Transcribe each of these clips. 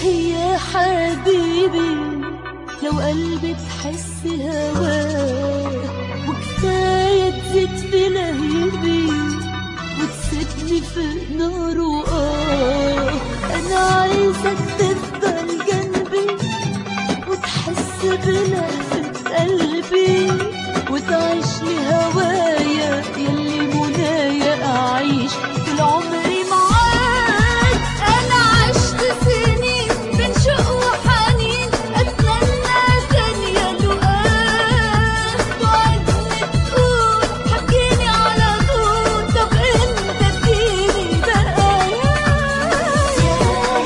يا حبيبي لو قلبي تحس هواه وكفاية تزيد في لهيبي وتسيبني في نار وآه أنا عايزك تفضل جنبي وتحس بلهفة قلبي وتعيش لي هوايا يلي منايا أعيش طول عمري معاك أنا عشت سنين بين شوق وحنين أتمنى ثانية لقاك توعدني تقول حكيني على طول طب أنت اديني بقى يا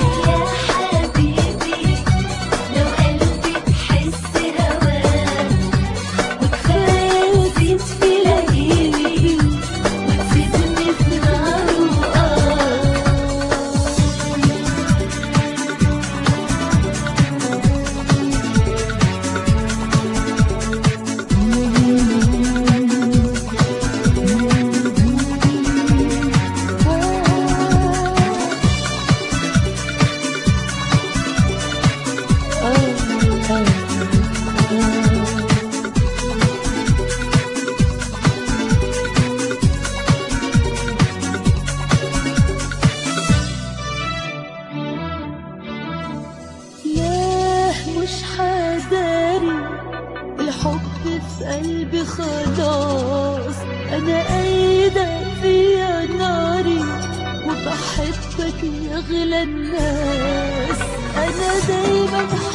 حبيبي لو قلبي تحس هواك وكفاية تزيد في لهيبي وتسيبني في نار وآه ياه مش حداري الحب في قلبي خلاص انا قايدة فيا ناري وبحبك يا اغلى الناس انا دايما